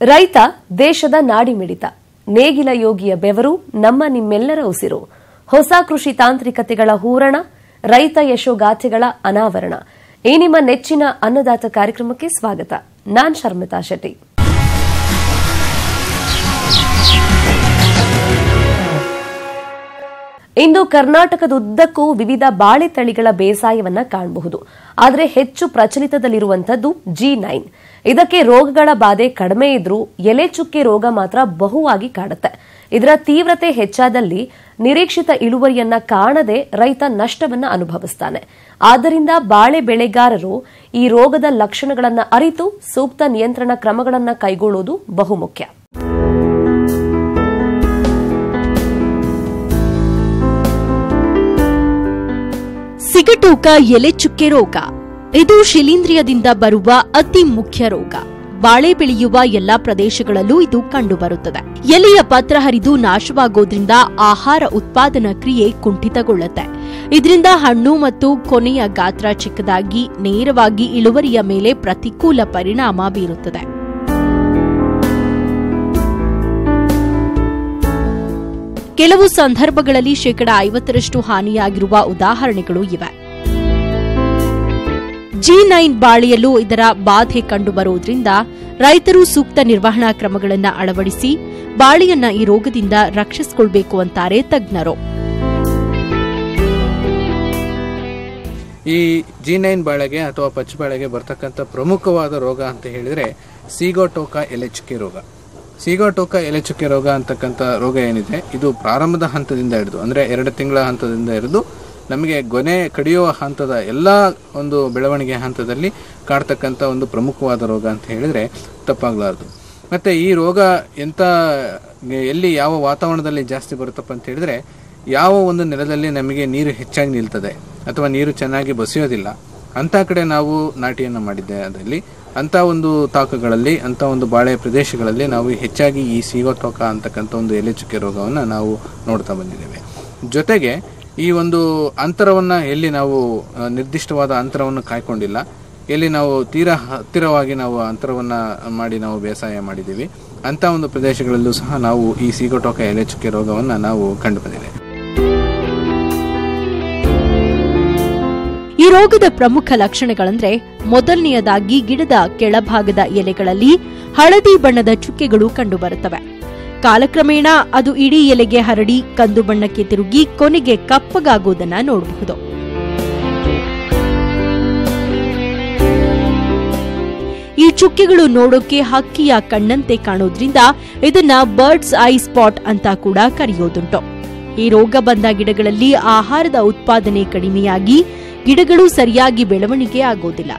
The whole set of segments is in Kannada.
ರೈತ ದೇಶದ ನಾಡಿಮಿಡಿತ ನೇಗಿಲ ಯೋಗಿಯ ಬೆವರು ನಮ್ಮ ನಿಮ್ಮೆಲ್ಲರ ಉಸಿರು ಹೊಸ ಕೃಷಿ ತಾಂತ್ರಿಕತೆಗಳ ಹೂರಣ ರೈತ ಯಶೋಗಾಥೆಗಳ ಅನಾವರಣ ಈ ನಿಮ್ಮ ನೆಚ್ಚಿನ ಅನ್ನದಾತ ಕಾರ್ಯಕ್ರಮಕ್ಕೆ ಸ್ವಾಗತ ನಾನ್ ಶರ್ಮಿತಾ ಶೆಟ್ಟಿ ಇಂದು ಕರ್ನಾಟಕದುದ್ದಕ್ಕೂ ವಿವಿಧ ಬಾಳೆ ತಳಿಗಳ ಬೇಸಾಯವನ್ನ ಕಾಣಬಹುದು ಆದರೆ ಹೆಚ್ಚು ಪ್ರಚಲಿತದಲ್ಲಿರುವಂತದ್ದು ಜಿ ನೈನ್ ಇದಕ್ಕೆ ರೋಗಗಳ ಬಾಧೆ ಕಡಿಮೆ ಇದ್ರೂ ಎಲೆ ಚುಕ್ಕೆ ರೋಗ ಮಾತ್ರ ಬಹುವಾಗಿ ಕಾಡುತ್ತೆ ಇದರ ತೀವ್ರತೆ ಹೆಚ್ಚಾದಲ್ಲಿ ನಿರೀಕ್ಷಿತ ಇಳುವರಿಯನ್ನ ಕಾಣದೆ ರೈತ ನಷ್ಟವನ್ನ ಅನುಭವಿಸ್ತಾನೆ ಆದ್ದರಿಂದ ಬಾಳೆ ಬೆಳೆಗಾರರು ಈ ರೋಗದ ಲಕ್ಷಣಗಳನ್ನು ಅರಿತು ಸೂಕ್ತ ನಿಯಂತ್ರಣ ಕ್ರಮಗಳನ್ನು ಕೈಗೊಳ್ಳುವುದು ಬಹುಮುಖ್ಯ ಸಿಗಟೂಕ ಎಲೆ ಚುಕ್ಕೆ ರೋಗ ಇದು ಶಿಲೀಂಧ್ರಿಯದಿಂದ ಬರುವ ಅತಿ ಮುಖ್ಯ ರೋಗ ಬಾಳೆ ಬೆಳೆಯುವ ಎಲ್ಲಾ ಪ್ರದೇಶಗಳಲ್ಲೂ ಇದು ಕಂಡುಬರುತ್ತದೆ ಎಲೆಯ ಪತ್ರ ಹರಿದು ನಾಶವಾಗೋದ್ರಿಂದ ಆಹಾರ ಉತ್ಪಾದನಾ ಕ್ರಿಯೆ ಕುಂಠಿತಗೊಳ್ಳುತ್ತೆ ಇದರಿಂದ ಹಣ್ಣು ಮತ್ತು ಕೊನೆಯ ಗಾತ್ರ ಚಿಕ್ಕದಾಗಿ ನೇರವಾಗಿ ಇಳುವರಿಯ ಮೇಲೆ ಪ್ರತಿಕೂಲ ಪರಿಣಾಮ ಬೀರುತ್ತದೆ ಕೆಲವು ಸಂದರ್ಭಗಳಲ್ಲಿ ಶೇಕಡ ಐವತ್ತರಷ್ಟು ಹಾನಿಯಾಗಿರುವ ಉದಾಹರಣೆಗಳು ಇವೆ ಜಿ ನೈನ್ ಬಾಳೆಯಲ್ಲೂ ಇದರ ಬಾಧೆ ಕಂಡುಬರುವುದರಿಂದ ರೈತರು ಸೂಕ್ತ ನಿರ್ವಹಣಾ ಕ್ರಮಗಳನ್ನು ಅಳವಡಿಸಿ ಬಾಳೆಯನ್ನ ಈ ರೋಗದಿಂದ ರಕ್ಷಿಸಿಕೊಳ್ಬೇಕು ಅಂತಾರೆ ತಜ್ಞರು ಈ ಜಿ ನೈನ್ ಬಾಳೆಗೆ ಅಥವಾ ಪಚ್ಚ ಬಾಳೆಗೆ ಬರ್ತಕ್ಕಂಥ ಪ್ರಮುಖವಾದ ರೋಗ ಅಂತ ಹೇಳಿದ್ರೆ ಸೀಗೋಟೋಕ ಎಲೆಚುಕೆ ರೋಗ ಸೀಗೋಟೋಕ ಎಲೆಚುಕೆ ರೋಗ ಅಂತಕ್ಕಂಥ ರೋಗ ಏನಿದೆ ಇದು ಪ್ರಾರಂಭದ ಹಂತದಿಂದ ಹಿಡಿದು ಅಂದರೆ ಎರಡು ತಿಂಗಳ ಹಂತದಿಂದ ಹಿಡಿದು ನಮಗೆ ಗೊನೆ ಕಡಿಯುವ ಹಂತದ ಎಲ್ಲ ಒಂದು ಬೆಳವಣಿಗೆ ಹಂತದಲ್ಲಿ ಕಾಡ್ತಕ್ಕಂಥ ಒಂದು ಪ್ರಮುಖವಾದ ರೋಗ ಅಂತ ಹೇಳಿದ್ರೆ ತಪ್ಪಾಗಲಾರದು ಮತ್ತು ಈ ರೋಗ ಎಂಥ ಎಲ್ಲಿ ಯಾವ ವಾತಾವರಣದಲ್ಲಿ ಜಾಸ್ತಿ ಬರುತ್ತಪ್ಪ ಅಂತ ಹೇಳಿದ್ರೆ ಯಾವ ಒಂದು ನೆಲದಲ್ಲಿ ನಮಗೆ ನೀರು ಹೆಚ್ಚಾಗಿ ನಿಲ್ತದೆ ಅಥವಾ ನೀರು ಚೆನ್ನಾಗಿ ಬಸಿಯೋದಿಲ್ಲ ಅಂಥ ಕಡೆ ನಾವು ನಾಟಿಯನ್ನು ಮಾಡಿದ್ದೆ ಅದರಲ್ಲಿ ಅಂಥ ಒಂದು ತಾಕಗಳಲ್ಲಿ ಅಂಥ ಒಂದು ಬಾಳೆ ಪ್ರದೇಶಗಳಲ್ಲಿ ನಾವು ಹೆಚ್ಚಾಗಿ ಈ ಸೀಗೋಟೋಕ ಅಂತಕ್ಕಂಥ ಒಂದು ಎಲೆ ಚುಕ್ಕೆ ರೋಗವನ್ನು ನಾವು ನೋಡ್ತಾ ಬಂದಿದ್ದೇವೆ ಜೊತೆಗೆ ಈ ಒಂದು ಅಂತರವನ್ನು ಎಲ್ಲಿ ನಾವು ಆ, ನಿರ್ದಿಷ್ಟವಾದ ಅಂತರವನ್ನು ಕಾಯ್ಕೊಂಡಿಲ್ಲ ಎಲ್ಲಿ ನಾವು ತೀರಾ ಹತ್ತಿರವಾಗಿ ನಾವು ಅಂತರವನ್ನು ಮಾಡಿ ನಾವು ಬೇಸಾಯ ಮಾಡಿದ್ದೀವಿ ಅಂಥ ಒಂದು ಪ್ರದೇಶಗಳಲ್ಲೂ ಸಹ ನಾವು ಈ ಸೀಗೋಟೋಕ ಎಲೆ ಚುಕ್ಕೆ ರೋಗವನ್ನು ನಾವು ಕಂಡು ಬಂದಿದೆ ಈ ರೋಗದ ಪ್ರಮುಖ ಲಕ್ಷಣಗಳಂದ್ರೆ ಮೊದಲನೆಯದಾಗಿ ಗಿಡದ ಕೆಳಭಾಗದ ಎಲೆಗಳಲ್ಲಿ ಹಳದಿ ಬಣ್ಣದ ಚುಕ್ಕೆಗಳು ಕಂಡುಬರುತ್ತವೆ ಕಾಲಕ್ರಮೇಣ ಅದು ಇಡೀ ಎಲೆಗೆ ಹರಡಿ ಕಂದು ಬಣ್ಣಕ್ಕೆ ತಿರುಗಿ ಕೊನೆಗೆ ಕಪ್ಪಗಾಗುವುದನ್ನ ನೋಡಬಹುದು ಈ ಚುಕ್ಕೆಗಳು ನೋಡೋಕೆ ಹಕ್ಕಿಯ ಕಣ್ಣಂತೆ ಕಾಣೋದ್ರಿಂದ ಇದನ್ನ ಬರ್ಡ್ಸ್ ಐ ಸ್ಪಾಟ್ ಅಂತ ಕೂಡ ಕರೆಯೋದುಂಟು ಈ ರೋಗ ಬಂದ ಗಿಡಗಳಲ್ಲಿ ಆಹಾರದ ಉತ್ಪಾದನೆ ಕಡಿಮೆಯಾಗಿ ಗಿಡಗಳು ಸರಿಯಾಗಿ ಬೆಳವಣಿಗೆ ಆಗೋದಿಲ್ಲ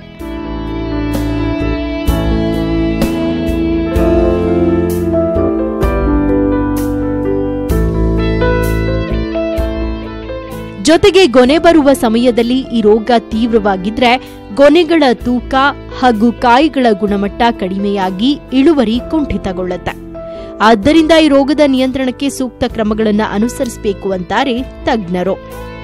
ಜೊತೆಗೆ ಗೊನೆ ಬರುವ ಸಮಯದಲ್ಲಿ ಈ ರೋಗ ತೀವ್ರವಾಗಿದ್ರೆ ಗೊನೆಗಳ ತೂಕ ಹಾಗೂ ಕಾಯಿಗಳ ಗುಣಮಟ್ಟ ಕಡಿಮೆಯಾಗಿ ಇಳುವರಿ ಕುಂಠಿತಗೊಳ್ಳುತ್ತೆ ಆದ್ದರಿಂದ ಈ ರೋಗದ ನಿಯಂತ್ರಣಕ್ಕೆ ಸೂಕ್ತ ಕ್ರಮಗಳನ್ನು ಅನುಸರಿಸಬೇಕು ಅಂತಾರೆ ತಜ್ಞರು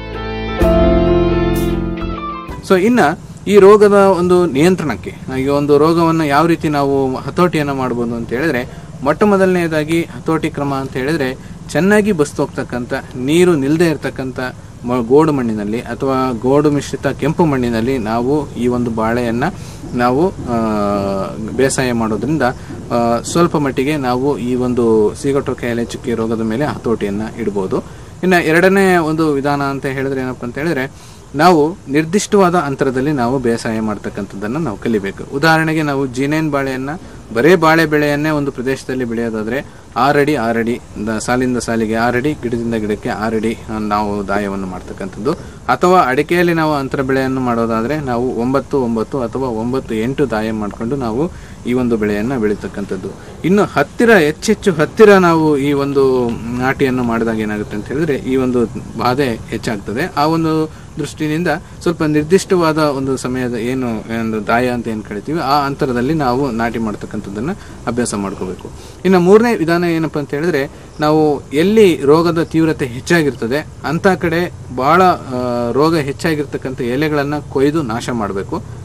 ಸೊ ಇನ್ನ ಈ ರೋಗದ ಒಂದು ನಿಯಂತ್ರಣಕ್ಕೆ ಈ ಒಂದು ರೋಗವನ್ನು ಯಾವ ರೀತಿ ನಾವು ಹತೋಟಿಯನ್ನು ಮಾಡ್ಬೋದು ಅಂತ ಹೇಳಿದ್ರೆ ಮೊಟ್ಟ ಮೊದಲನೆಯದಾಗಿ ಹತೋಟಿ ಕ್ರಮ ಅಂತ ಹೇಳಿದ್ರೆ ಚೆನ್ನಾಗಿ ಬಸ್ತೋಗ್ತಕ್ಕಂಥ ನೀರು ನಿಲ್ಲದೆ ಇರತಕ್ಕಂಥ ಮ- ಗೋಡು ಮಣ್ಣಿನಲ್ಲಿ ಅಥವಾ ಗೋಡು ಮಿಶ್ರಿತ ಕೆಂಪು ಮಣ್ಣಿನಲ್ಲಿ ನಾವು ಈ ಒಂದು ಬಾಳೆಯನ್ನು ನಾವು ಆ, ಬೇಸಾಯ ಮಾಡೋದ್ರಿಂದ ಆ, ಸ್ವಲ್ಪ ಮಟ್ಟಿಗೆ ನಾವು ಈ ಒಂದು ಸೀಗಟೋಕೆ ಎಲೆ ಚುಕ್ಕಿ ರೋಗದ ಮೇಲೆ ಹತೋಟಿಯನ್ನು ಇಡ್ಬೋದು ಇನ್ನು ಎರಡನೇ ಒಂದು ವಿಧಾನ ಅಂತ ಹೇಳಿದ್ರೆ ಏನಪ್ಪ ಅಂತ ಹೇಳಿದ್ರೆ ನಾವು ನಿರ್ದಿಷ್ಟವಾದ ಅಂತರದಲ್ಲಿ ನಾವು ಬೇಸಾಯ ಮಾಡ್ತಕ್ಕಂಥದ್ದನ್ನು ನಾವು ಕಲಿಬೇಕು ಉದಾಹರಣೆಗೆ ನಾವು ಜೀನೇನ್ ಬಾಳೆಯನ್ನು ಬರೇ ಬಾಳೆ ಬೆಳೆಯನ್ನೇ ಒಂದು ಪ್ರದೇಶದಲ್ಲಿ ಬೆಳೆಯೋದಾದ್ರೆ ಆರಡಿ ಆರಡಿ ದ- ಸಾಲಿಂದ ಸಾಲಿಗೆ ಆರಡಿ ಗಿಡದಿಂದ ಗಿಡಕ್ಕೆ ಆರಡಿ ಆ, ನಾವು ದಾಯವನ್ನು ಮಾಡ್ತಕ್ಕಂಥದ್ದು ಅಥವಾ ಅಡಿಕೆಯಲ್ಲಿ ನಾವು ಅಂತರ ಬೆಳೆಯನ್ನು ಮಾಡೋದಾದ್ರೆ ನಾವು ಒಂಬತ್ತು ಒಂಬತ್ತು ಅಥವಾ ಒಂಬತ್ತು ಎಂಟು ದಾಯ ಮಾಡಿಕೊಂಡು ನಾವು ಈ ಒಂದು ಬೆಳೆಯನ್ನು ಬೆಳೀತಕ್ಕಂಥದ್ದು ಇನ್ನು ಹತ್ತಿರ ಹೆಚ್ಚೆಚ್ಚು ಹತ್ತಿರ ನಾವು ಈ ಒಂದು ನಾಟಿಯನ್ನು ಮಾಡಿದಾಗ ಏನಾಗುತ್ತೆ ಅಂತ ಹೇಳಿದ್ರೆ ಈ ಒಂದು ಬಾಧೆ ಹೆಚ್ಚಾಗ್ತದೆ ಆ ಒಂದು ದೃಷ್ಟಿನಿಂದ ಸ್ವಲ್ಪ ನಿರ್ದಿಷ್ಟವಾದ ಒಂದು ಸಮಯದ ಏನು ಒಂದು ದಾಯ ಅಂತ ಏನು ಕರಿತೀವಿ ಆ ಅಂತರದಲ್ಲಿ ನಾವು ನಾಟಿ ಮಾಡ್ತಕ್ಕಂಥದ್ದನ್ನು ಅಭ್ಯಾಸ ಮಾಡ್ಕೋಬೇಕು ಇನ್ನು ಮೂರನೇ ವಿಧಾನ ಏನಪ್ಪ ಅಂತ ಹೇಳಿದ್ರೆ ನಾವು ಎಲ್ಲಿ ರೋಗದ ತೀವ್ರತೆ ಹೆಚ್ಚಾಗಿರ್ತದೆ ಅಂತ ಕಡೆ ಬಹಳ ಆ, ರೋಗ ಹೆಚ್ಚಾಗಿರ್ತಕ್ಕಂಥ ಎಲೆಗಳನ್ನು ಕೊಯ್ದು ನಾಶ ಮಾಡಬೇಕು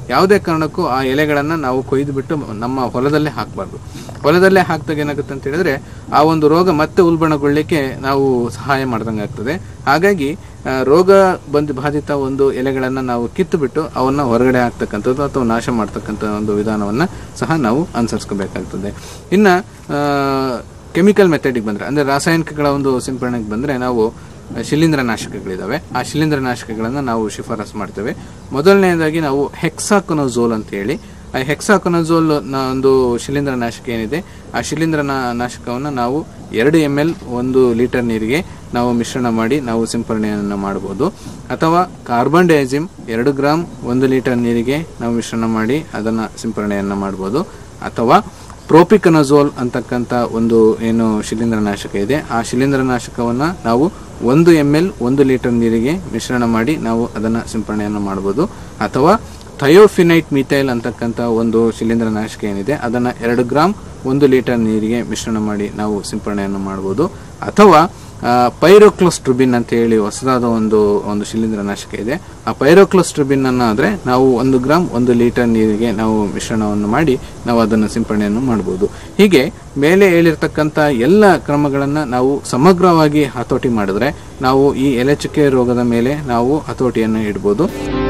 ಯಾವುದೇ ಕಾರಣಕ್ಕೂ ಆ ಎಲೆಗಳನ್ನು ನಾವು ಕೊಯ್ದು ಬಿಟ್ಟು ನಮ್ಮ ಹೊಲದಲ್ಲೇ ಹಾಕಬಾರ್ದು ಹೊಲದಲ್ಲೇ ಹಾಕಿದಾಗ ಏನಾಗುತ್ತೆ ಅಂತ ಹೇಳಿದ್ರೆ ಆ ಒಂದು ರೋಗ ಮತ್ತೆ ಉಲ್ಬಣಗೊಳ್ಳಿಕ್ಕೆ ನಾವು ಸಹಾಯ ಮಾಡ್ದಂಗೆ ಆಗ್ತದೆ ಹಾಗಾಗಿ ಆ, ರೋಗ ಬಂದು ಬಾಧಿತ ಒಂದು ಎಲೆಗಳನ್ನು ನಾವು ಕಿತ್ತು ಬಿಟ್ಟು ಅವನ್ನ ಹೊರಗಡೆ ಹಾಕ್ತಕ್ಕಂಥದ್ದು ಅಥವಾ ನಾಶ ಮಾಡ್ತಕ್ಕಂಥ ಒಂದು ವಿಧಾನವನ್ನು ಸಹ ನಾವು ಅನುಸರಿಸ್ಕೋಬೇಕಾಗ್ತದೆ ಇನ್ನು ಕೆಮಿಕಲ್ ಮೆಥಡಿಗೆ ಬಂದರೆ ಅಂದರೆ ರಾಸಾಯನಿಕಗಳ ಒಂದು ಸಿಂಪಡಣೆಗೆ ಬಂದರೆ ನಾವು ಶಿಲೀಂಧ್ರನಾಶಕಗಳಿದ್ದಾವೆ ಆ ಶಿಲೀಂಧ್ರನಾಶಕಗಳನ್ನು ನಾವು ಶಿಫಾರಸ್ ಮಾಡ್ತೇವೆ ಮೊದಲನೆಯದಾಗಿ ನಾವು ಹೆಕ್ಸಾಕೊನೋಝೋಲ್ ಅಂತ ಹೇಳಿ ಆ ಹೆಕ್ಸಾಕೊನೋಝೋಲ್ ನ ಒಂದು ಶಿಲೀಂಧ್ರನಾಶಕ ಏನಿದೆ ಆ ಶಿಲೀಂಧ್ರ ನಾಶಕವನ್ನು ನಾವು ಎರಡು ಎಮ್ ಎಲ್ ಒಂದು ಲೀಟರ್ ನೀರಿಗೆ ನಾವು ಮಿಶ್ರಣ ಮಾಡಿ ನಾವು ಸಿಂಪರಣೆಯನ್ನು ಮಾಡಬಹುದು ಅಥವಾ ಕಾರ್ಬನ್ ಡೈಜಿಮ್ ಎರಡು ಗ್ರಾಮ್ ಒಂದು ಲೀಟರ್ ನೀರಿಗೆ ನಾವು ಮಿಶ್ರಣ ಮಾಡಿ ಅದನ್ನು ಸಿಂಪರಣೆಯನ್ನು ಮಾಡ್ಬೋದು ಅಥವಾ ಪ್ರೋಪಿಕನಜೋಲ್ ಅಂತಕ್ಕಂಥ ಒಂದು ಏನು ಶಿಲೀಂಧ್ರನಾಶಕ ಇದೆ ಆ ಶಿಲೀಂಧ್ರನಾಶಕವನ್ನು ನಾವು ಒಂದು ಎಮ್ ಎಲ್ ಒಂದು ಲೀಟರ್ ನೀರಿಗೆ ಮಿಶ್ರಣ ಮಾಡಿ ನಾವು ಅದನ್ನು ಸಿಂಪರಣೆಯನ್ನು ಮಾಡ್ಬೋದು ಅಥವಾ ಥಯೋಫಿನೈಟ್ ಮಿಥೈಲ್ ಅಂತಕ್ಕಂಥ ಒಂದು ಶಿಲೀಂಧ್ರನಾಶಕ ಏನಿದೆ ಅದನ್ನು ಎರಡು ಗ್ರಾಮ್ ಒಂದು ಲೀಟರ್ ನೀರಿಗೆ ಮಿಶ್ರಣ ಮಾಡಿ ನಾವು ಸಿಂಪರಣೆಯನ್ನು ಮಾಡ್ಬೋದು ಅಥವಾ ಪೈರೋಕ್ಲೋಸ್ಟ್ರುಬಿನ್ ಅಂತ ಹೇಳಿ ಹೊಸದಾದ ಒಂದು ಒಂದು ಶಿಲೀಂಧ್ರನಾಶಕ ಇದೆ ಆ ಪೈರೋಕ್ಲೋಸ್ಟ್ರುಬಿನ್ ಅನ್ನು ಆದರೆ ನಾವು ಒಂದು ಗ್ರಾಮ್ ಒಂದು ಲೀಟರ್ ನೀರಿಗೆ ನಾವು ಮಿಶ್ರಣವನ್ನು ಮಾಡಿ ನಾವು ಅದನ್ನು ಸಿಂಪರಣೆಯನ್ನು ಮಾಡ್ಬೋದು ಹೀಗೆ ಮೇಲೆ ಹೇಳಿರ್ತಕ್ಕಂಥ ಎಲ್ಲ ಕ್ರಮಗಳನ್ನು ನಾವು ಸಮಗ್ರವಾಗಿ ಹತೋಟಿ ಮಾಡಿದ್ರೆ ನಾವು ಈ ಎಲೆಚುಕ್ಕೆ ರೋಗದ ಮೇಲೆ ನಾವು ಹತೋಟಿಯನ್ನು ಇಡ್ಬೋದು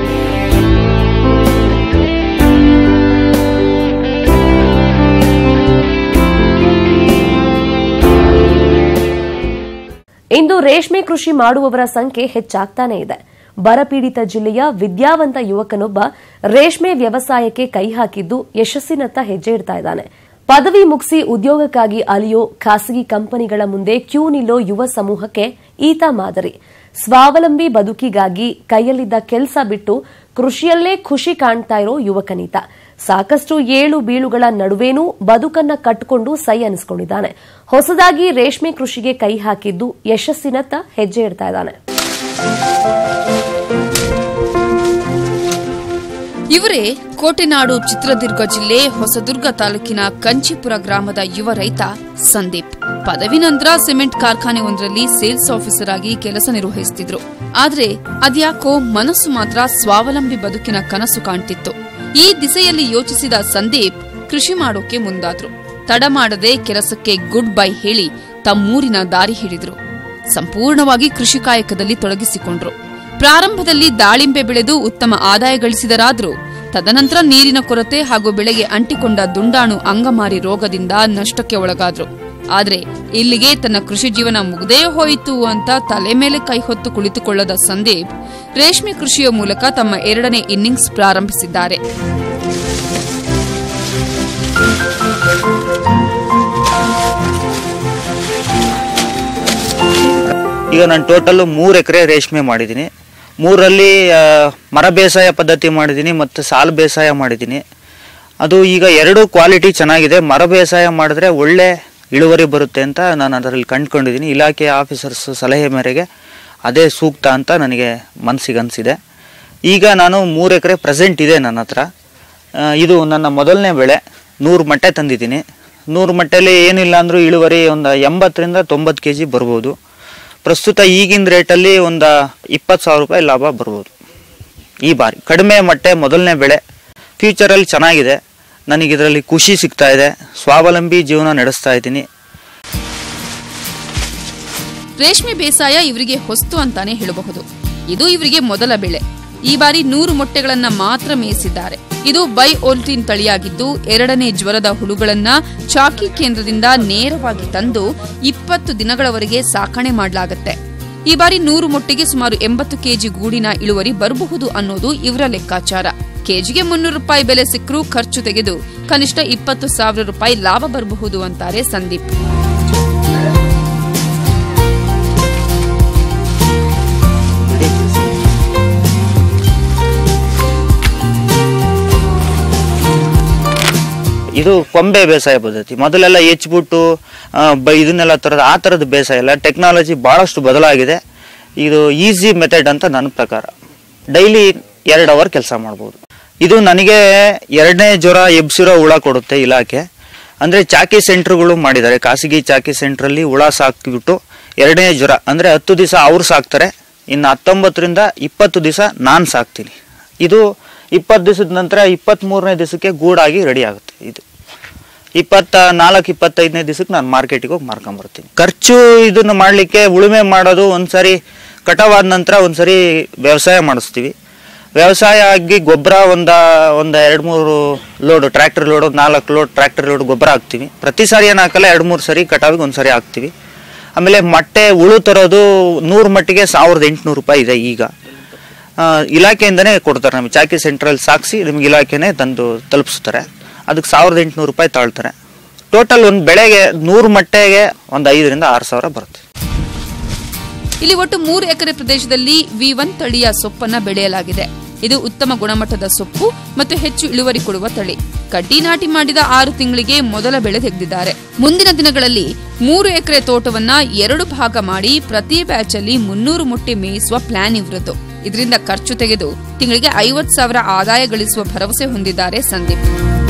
ಇಂದು ರೇಷ್ಮೆ ಕೃಷಿ ಮಾಡುವವರ ಸಂಖ್ಯೆ ಹೆಚ್ಚಾಗ್ತಾನೇ ಇದೆ ಬರಪೀಡಿತ ಜಿಲ್ಲೆಯ ವಿದ್ಯಾವಂತ ಯುವಕನೊಬ್ಬ ರೇಷ್ಮೆ ವ್ಯವಸಾಯಕ್ಕೆ ಕೈ ಹಾಕಿದ್ದು ಯಶಸ್ಸಿನತ್ತ ಹೆಜ್ಜೆ ಇಡ್ತಾ ಇದ್ದಾನೆ ಪದವಿ ಮುಗಿಸಿ ಉದ್ಯೋಗಕ್ಕಾಗಿ ಅಲಿಯೋ ಖಾಸಗಿ ಕಂಪನಿಗಳ ಮುಂದೆ ಕ್ಯೂ ನಿಲ್ಲೋ ಯುವ ಸಮೂಹಕ್ಕೆ ಈತ ಮಾದರಿ ಸ್ವಾವಲಂಬಿ ಬದುಕಿಗಾಗಿ ಕೈಯಲ್ಲಿದ್ದ ಕೆಲಸ ಬಿಟ್ಟು ಕೃಷಿಯಲ್ಲೇ ಖುಷಿ ಕಾಣ್ತಾ ಇರೋ ಯುವಕನೀತ ಸಾಕಷ್ಟು ಏಳು ಬೀಳುಗಳ ನಡುವೇನೂ ಬದುಕನ್ನ ಕಟ್ಟಿಕೊಂಡು ಸೈ ಅನಿಸ್ಕೊಂಡಿದ್ದಾನೆ ಹೊಸದಾಗಿ ರೇಷ್ಮೆ ಕೃಷಿಗೆ ಕೈ ಹಾಕಿದ್ದು ಯಶಸ್ಸಿನತ್ತ ಹೆಜ್ಜೆ ಇಡ್ತಾ ಇದ್ದಾನೆ ಇವರೇ ಕೋಟೆನಾಡು ಚಿತ್ರದುರ್ಗ ಜಿಲ್ಲೆ ಹೊಸದುರ್ಗ ತಾಲೂಕಿನ ಕಂಚಿಪುರ ಗ್ರಾಮದ ಯುವ ರೈತ ಸಂದೀಪ್ ಪದವಿ ನಂತರ ಸಿಮೆಂಟ್ ಕಾರ್ಖಾನೆ ಒಂದರಲ್ಲಿ ಸೇಲ್ಸ್ ಆಫೀಸರ್ ಆಗಿ ಕೆಲಸ ನಿರ್ವಹಿಸುತ್ತಿದ್ರು ಆದ್ರೆ ಅದ್ಯಾಕೋ ಮನಸ್ಸು ಮಾತ್ರ ಸ್ವಾವಲಂಬಿ ಬದುಕಿನ ಕನಸು ಕಾಣ್ತಿತ್ತು ಈ ದಿಸೆಯಲ್ಲಿ ಯೋಚಿಸಿದ ಸಂದೀಪ್ ಕೃಷಿ ಮಾಡೋಕೆ ಮುಂದಾದ್ರು ತಡ ಮಾಡದೆ ಕೆಲಸಕ್ಕೆ ಗುಡ್ ಬೈ ಹೇಳಿ ತಮ್ಮೂರಿನ ದಾರಿ ಹಿಡಿದ್ರು ಸಂಪೂರ್ಣವಾಗಿ ಕೃಷಿ ಕಾಯಕದಲ್ಲಿ ತೊಡಗಿಸಿಕೊಂಡ್ರು ಪ್ರಾರಂಭದಲ್ಲಿ ದಾಳಿಂಬೆ ಬೆಳೆದು ಉತ್ತಮ ಆದಾಯ ಗಳಿಸಿದರಾದ್ರೂ ತದನಂತರ ನೀರಿನ ಕೊರತೆ ಹಾಗೂ ಬೆಳೆಗೆ ಅಂಟಿಕೊಂಡ ದುಂಡಾಣು ಅಂಗಮಾರಿ ರೋಗದಿಂದ ನಷ್ಟಕ್ಕೆ ಒಳಗಾದ್ರು ಆದ್ರೆ ಇಲ್ಲಿಗೆ ತನ್ನ ಕೃಷಿ ಜೀವನ ಮುಗ್ದೇ ಹೋಯಿತು ಅಂತ ತಲೆ ಮೇಲೆ ಕೈ ಹೊತ್ತು ಕುಳಿತುಕೊಳ್ಳದ ಸಂದೀಪ್ ರೇಷ್ಮೆ ಕೃಷಿಯ ಮೂಲಕ ತಮ್ಮ ಎರಡನೇ ಇನ್ನಿಂಗ್ಸ್ ಪ್ರಾರಂಭಿಸಿದ್ದಾರೆ ಈಗ ನಾನು ಟೋಟಲ್ ಮೂರು ಎಕರೆ ರೇಷ್ಮೆ ಮಾಡಿದ್ದೀನಿ ಮೂರಲ್ಲಿ ಆ, ಮರ ಬೇಸಾಯ ಪದ್ಧತಿ ಮಾಡಿದ್ದೀನಿ ಮತ್ತು ಸಾಲು ಬೇಸಾಯ ಮಾಡಿದ್ದೀನಿ ಅದು ಈಗ ಎರಡು ಕ್ವಾಲಿಟಿ ಚೆನ್ನಾಗಿದೆ ಮರ ಬೇಸಾಯ ಮಾಡಿದ್ರೆ ಒಳ್ಳೆ ಇಳುವರಿ ಬರುತ್ತೆ ಅಂತ ನಾನು ಅದರಲ್ಲಿ ಕಂಡುಕೊಂಡಿದ್ದೀನಿ ಇಲಾಖೆ ಆಫೀಸರ್ಸ್ ಸಲಹೆ ಮೇರೆಗೆ ಅದೇ ಸೂಕ್ತ ಅಂತ ನನಗೆ ಮನಸ್ಸಿಗೆ ಅನಿಸಿದೆ ಈಗ ನಾನು ಮೂರು ಎಕರೆ ಪ್ರೆಸೆಂಟ್ ಇದೆ ನನ್ನ ಹತ್ರ ಆ, ಇದು ನನ್ನ ಮೊದಲನೇ ಬೆಳೆ ನೂರು ಮಟ್ಟೆ ತಂದಿದ್ದೀನಿ ನೂರು ಮಟ್ಟೆಯಲ್ಲಿ ಏನಿಲ್ಲ ಅಂದರೂ ಇಳುವರಿ ಒಂದು ಎಂಬತ್ತರಿಂದ ತೊಂಬತ್ತು ಕೆ ಜಿ ಬರ್ಬೋದು ಪ್ರಸ್ತುತ ಈಗಿನ ರೇಟಲ್ಲಿ ಒಂದು ಇಪ್ಪತ್ತು ಸಾವಿರ ರೂಪಾಯಿ ಲಾಭ ಬರ್ಬೋದು ಈ ಬಾರಿ ಕಡಿಮೆ ಮಟ್ಟೆ ಮೊದಲನೇ ಬೆಳೆ ಫ್ಯೂಚರಲ್ಲಿ ಚೆನ್ನಾಗಿದೆ ನನಗೆ ಇದರಲ್ಲಿ ಖುಷಿ ಸಿಗ್ತಾ ಇದೆ ಸ್ವಾವಲಂಬಿ ಜೀವನ ನಡೆಸ್ತಾ ಇದ್ದೀನಿ ರೇಷ್ಮೆ ಬೇಸಾಯ ಇವರಿಗೆ ಹೊಸ್ತು ಅಂತಾನೆ ಹೇಳಬಹುದು ಇದು ಇವರಿಗೆ ಮೊದಲ ಬೆಳೆ ಈ ಬಾರಿ ನೂರು ಮೊಟ್ಟೆಗಳನ್ನ ಮಾತ್ರ ಮೇಯಿಸಿದ್ದಾರೆ ಇದು ಬೈ ಓಲ್ಟಿನ್ ತಳಿಯಾಗಿದ್ದು ಎರಡನೇ ಜ್ವರದ ಹುಳುಗಳನ್ನ ಚಾಕಿ ಕೇಂದ್ರದಿಂದ ನೇರವಾಗಿ ತಂದು ಇಪ್ಪತ್ತು ದಿನಗಳವರೆಗೆ ಸಾಕಣೆ ಮಾಡಲಾಗತ್ತೆ ಈ ಬಾರಿ ನೂರು ಮೊಟ್ಟೆಗೆ ಸುಮಾರು ಎಂಬತ್ತು ಕೆಜಿ ಗೂಡಿನ ಇಳುವರಿ ಬರಬಹುದು ಅನ್ನೋದು ಇವರ ಲೆಕ್ಕಾಚಾರ ಕೆಜಿಗೆ ಮುನ್ನೂರು ರೂಪಾಯಿ ಬೆಲೆ ಸಿಕ್ಕರೂ ಖರ್ಚು ತೆಗೆದು ಕನಿಷ್ಠ ಇಪ್ಪತ್ತು ಸಾವಿರ ರೂಪಾಯಿ ಲಾಭ ಬರಬಹುದು ಅಂತಾರೆ ಸಂದೀಪ್ ಇದು ಕೊಂಬೆ ಬೇಸಾಯ ಪದ್ಧತಿ ಮೊದಲೆಲ್ಲ ಹೆಚ್ಚಿಬಿಟ್ಟು ಇದನ್ನೆಲ್ಲ ಥರದ ಆ ಥರದ ಬೇಸಾಯ ಇಲ್ಲ ಟೆಕ್ನಾಲಜಿ ಭಾಳಷ್ಟು ಬದಲಾಗಿದೆ ಇದು ಈಸಿ ಮೆಥಡ್ ಅಂತ ನನ್ನ ಪ್ರಕಾರ ಡೈಲಿ ಎರಡು ಅವರ್ ಕೆಲಸ ಮಾಡ್ಬೋದು ಇದು ನನಗೆ ಎರಡನೇ ಜ್ವರ ಎಬ್ಸಿರೋ ಹುಳ ಕೊಡುತ್ತೆ ಇಲಾಖೆ ಅಂದರೆ ಚಾಕಿ ಸೆಂಟ್ರ್ಗಳು ಮಾಡಿದ್ದಾರೆ ಖಾಸಗಿ ಚಾಕಿ ಸೆಂಟ್ರಲ್ಲಿ ಹುಳ ಸಾಕಿಬಿಟ್ಟು ಎರಡನೇ ಜ್ವರ ಅಂದರೆ ಹತ್ತು ದಿವಸ ಅವ್ರು ಸಾಕ್ತಾರೆ ಇನ್ನು ಹತ್ತೊಂಬತ್ತರಿಂದ ಇಪ್ಪತ್ತು ದಿವಸ ನಾನು ಸಾಕ್ತೀನಿ ಇದು ಇಪ್ಪತ್ತು ದಿವಸದ ನಂತರ ಇಪ್ಪತ್ತ್ಮೂರನೇ ದಿವಸಕ್ಕೆ ಗೂಡಾಗಿ ರೆಡಿ ಆಗುತ್ತೆ ಇದು ಇಪ್ಪತ್ತ ನಾಲ್ಕು ಇಪ್ಪತ್ತೈದನೇ ದಿವಸಕ್ಕೆ ನಾನು ಮಾರ್ಕೆಟಿಗೆ ಹೋಗಿ ಮಾರ್ಕೊಂಬರ್ತೀನಿ ಖರ್ಚು ಇದನ್ನು ಮಾಡಲಿಕ್ಕೆ ಉಳುಮೆ ಮಾಡೋದು ಒಂದ್ಸರಿ ಕಟಾವಾದ ನಂತರ ಒಂದ್ಸರಿ ವ್ಯವಸಾಯ ಮಾಡಿಸ್ತೀವಿ ವ್ಯವಸಾಯ ಆಗಿ ಗೊಬ್ಬರ ಒಂದ ಒಂದು ಎರಡು ಮೂರು ಲೋಡು ಟ್ರ್ಯಾಕ್ಟರ್ ಲೋಡು ನಾಲ್ಕು ಲೋಡ್ ಟ್ರ್ಯಾಕ್ಟರ್ ಲೋಡ್ ಗೊಬ್ಬರ ಹಾಕ್ತೀವಿ ಪ್ರತಿ ಸಾರಿ ಏನು ಹಾಕಲ್ಲ ಎರಡು ಮೂರು ಸರಿ ಕಟಾವಿಗೆ ಒಂದು ಸರಿ ಹಾಕ್ತೀವಿ ಆಮೇಲೆ ಮೊಟ್ಟೆ ಉಳು ತರೋದು ನೂರು ಮಟ್ಟಿಗೆ ಸಾವಿರದ ಎಂಟುನೂರು ರೂಪಾಯಿ ಇದೆ ಈಗ ಆ, ಇಲಾಖೆಯಿಂದನೇ ಕೊಡ್ತಾರೆ ನಮಗೆ ಚಾಕಿ ಸೆಂಟ್ರಲ್ಲಿ ಸಾಗಿಸಿ ನಿಮ್ಗೆ ಇಲಾಖೆನೇ ತಂದು ತಲುಪಿಸ್ತಾರೆ ಅದಕ್ಕೆ ಸಾವಿರದ ಎಂಟುನೂರು ರೂಪಾಯಿ ತಾಳ್ತಾರೆ ಟೋಟಲ್ ಒಂದು ಬೆಳೆಗೆ ನೂರು ಮಟ್ಟೆಗೆ ಒಂದು ಐದರಿಂದ ಆರು ಸಾವಿರ ಬರುತ್ತೆ ಇಲ್ಲಿ ಒಟ್ಟು ಮೂರು ಎಕರೆ ಪ್ರದೇಶದಲ್ಲಿ ವಿ ಒನ್ ತಳಿಯ ಸೊಪ್ಪನ್ನ ಬೆಳೆಯಲಾಗಿದೆ ಇದು ಉತ್ತಮ ಗುಣಮಟ್ಟದ ಸೊಪ್ಪು ಮತ್ತು ಹೆಚ್ಚು ಇಳುವರಿ ಕೊಡುವ ತಳಿ ಕಡ್ಡಿ ನಾಟಿ ಮಾಡಿದ ಆರು ತಿಂಗಳಿಗೆ ಮೊದಲ ಬೆಳೆ ತೆಗೆದಿದ್ದಾರೆ ಮುಂದಿನ ದಿನಗಳಲ್ಲಿ ಮೂರು ಎಕರೆ ತೋಟವನ್ನ ಎರಡು ಭಾಗ ಮಾಡಿ ಪ್ರತಿ ಬ್ಯಾಚ್ ಅಲ್ಲಿ ಮುನ್ನೂರು ಮೊಟ್ಟೆ ಮೇಯಿಸುವ ಪ್ಲಾನ್ ಇವರದ್ದು ಇದರಿಂದ ಖರ್ಚು ತೆಗೆದು ತಿಂಗಳಿಗೆ ಐವತ್ತು ಸಾವಿರ ಆದಾಯ ಗಳಿಸುವ ಭರವಸೆ ಹೊಂದಿದ್ದಾರೆ ಸಂದೀಪ್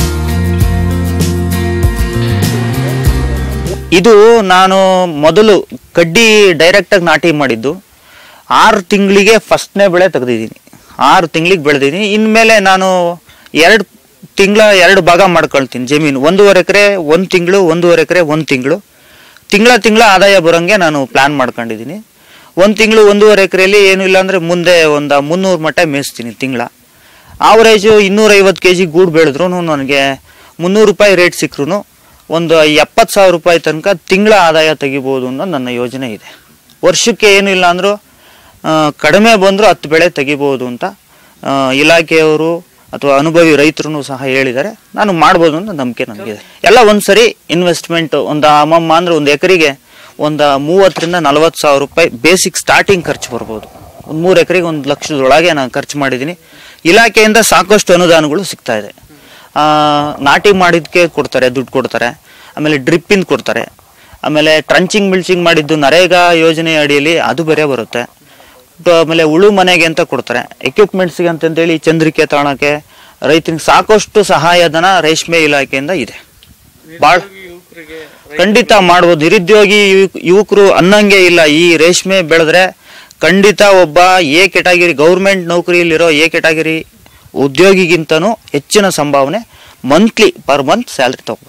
ಇದು ನಾನು ಮೊದಲು ಕಡ್ಡಿ ಡೈರೆಕ್ಟಾಗಿ ನಾಟಿ ಮಾಡಿದ್ದು ಆರು ತಿಂಗಳಿಗೆ ಫಸ್ಟ್ನೇ ಬೆಳೆ ತೆಗೆದಿದ್ದೀನಿ ಆರು ತಿಂಗಳಿಗೆ ಬೆಳೆದಿದ್ದೀನಿ ಇನ್ಮೇಲೆ ನಾನು ಎರಡು ತಿಂಗಳ ಎರಡು ಭಾಗ ಮಾಡ್ಕೊಳ್ತೀನಿ ಜಮೀನು ಒಂದೂವರೆ ಎಕರೆ ಒಂದು ತಿಂಗಳು ಒಂದೂವರೆ ಎಕರೆ ಒಂದು ತಿಂಗಳು ತಿಂಗಳ ತಿಂಗಳ ಆದಾಯ ಬರೋಂಗೆ ನಾನು ಪ್ಲ್ಯಾನ್ ಮಾಡ್ಕೊಂಡಿದ್ದೀನಿ ಒಂದು ತಿಂಗಳು ಒಂದೂವರೆ ಎಕರೆಯಲ್ಲಿ ಏನೂ ಇಲ್ಲ ಅಂದರೆ ಮುಂದೆ ಒಂದು ಮುನ್ನೂರು ಮಟ್ಟ ಮೇಯಿಸ್ತೀನಿ ತಿಂಗಳ ಆವರೇಜು ಇನ್ನೂರೈವತ್ತು ಕೆ ಜಿ ಗೂಡು ಬೆಳೆದ್ರು ನನಗೆ ಮುನ್ನೂರು ರೂಪಾಯಿ ರೇಟ್ ಸಿಕ್ಕರು ಒಂದು ಎಪ್ಪತ್ತು ಸಾವಿರ ರೂಪಾಯಿ ತನಕ ತಿಂಗಳ ಆದಾಯ ತೆಗಿಬೋದು ಅನ್ನೋ ನನ್ನ ಯೋಜನೆ ಇದೆ ವರ್ಷಕ್ಕೆ ಏನು ಇಲ್ಲ ಅಂದರೂ ಕಡಿಮೆ ಬಂದರೂ ಹತ್ತು ಬೆಳೆ ತೆಗಿಬೋದು ಅಂತ ಆ, ಇಲಾಖೆಯವರು ಅಥವಾ ಅನುಭವಿ ರೈತರು ಸಹ ಹೇಳಿದ್ದಾರೆ ನಾನು ಮಾಡ್ಬೋದು ಅಂತ ನಂಬಿಕೆ ನನಗಿದೆ ಎಲ್ಲ ಒಂದ್ಸರಿ ಇನ್ವೆಸ್ಟ್ಮೆಂಟ್ ಒಂದು ಅಮ್ಮಮ್ಮ ಅಂದ್ರೆ ಒಂದು ಎಕರೆಗೆ ಒಂದು ಮೂವತ್ತರಿಂದ ನಲವತ್ತು ಸಾವಿರ ರೂಪಾಯಿ ಬೇಸಿಕ್ ಸ್ಟಾರ್ಟಿಂಗ್ ಖರ್ಚು ಬರ್ಬೋದು ಒಂದು ಮೂರು ಎಕರೆಗೆ ಒಂದು ಲಕ್ಷದೊಳಗೆ ನಾನು ಖರ್ಚು ಮಾಡಿದ್ದೀನಿ ಇಲಾಖೆಯಿಂದ ಸಾಕಷ್ಟು ಅನುದಾನಗಳು ಸಿಗ್ತಾ ಇದೆ ಆ, ನಾಟಿ ಮಾಡಿದ್ದಕ್ಕೆ ಕೊಡ್ತಾರೆ ದುಡ್ಡು ಕೊಡ್ತಾರೆ ಆಮೇಲೆ ಡ್ರಿಪ್ಪಿಂದ ಕೊಡ್ತಾರೆ ಆಮೇಲೆ ಟ್ರಂಚಿಂಗ್ ಮಿಲ್ಚಿಂಗ್ ಮಾಡಿದ್ದು ನರೇಗಾ ಯೋಜನೆ ಅಡಿಯಲ್ಲಿ ಅದು ಬೇರೆ ಬರುತ್ತೆ ಟ- ಆಮೇಲೆ ಉಳು ಮನೆಗೆ ಅಂತ ಕೊಡ್ತಾರೆ ಎಕ್ವಿಪ್ಮೆಂಟ್ಸ್ಗೆ ಅಂತಂದೇಳಿ ಚಂದ್ರಿಕೆ ತಾಣಕ್ಕೆ ರೈತರಿಗೆ ಸಾಕಷ್ಟು ಸಹಾಯಧನ ರೇಷ್ಮೆ ಇಲಾಖೆಯಿಂದ ಇದೆ ಭಾಳ ಖಂಡಿತ ಮಾಡ್ಬೋದು ನಿರುದ್ಯೋಗಿ ಯುವಕ್- ಯುವಕರು ಅನ್ನಂಗೆ ಇಲ್ಲ ಈ ರೇಷ್ಮೆ ಬೆಳೆದ್ರೆ ಖಂಡಿತ ಒಬ್ಬ ಎ ಕೆಟಗಿರಿ ಗೌರ್ಮೆಂಟ್ ನೌಕರಿಯಲ್ಲಿರೋ ಎ ಕೆಟಗಿರಿ ಉದ್ಯೋಗಿಗಿಂತನೂ ಹೆಚ್ಚಿನ ಸಂಭಾವನೆ ಮಂತ್ಲಿ ಪರ್ ಮಂತ್ ಸ್ಯಾಲ್ರಿ ತಗೋಬೋದು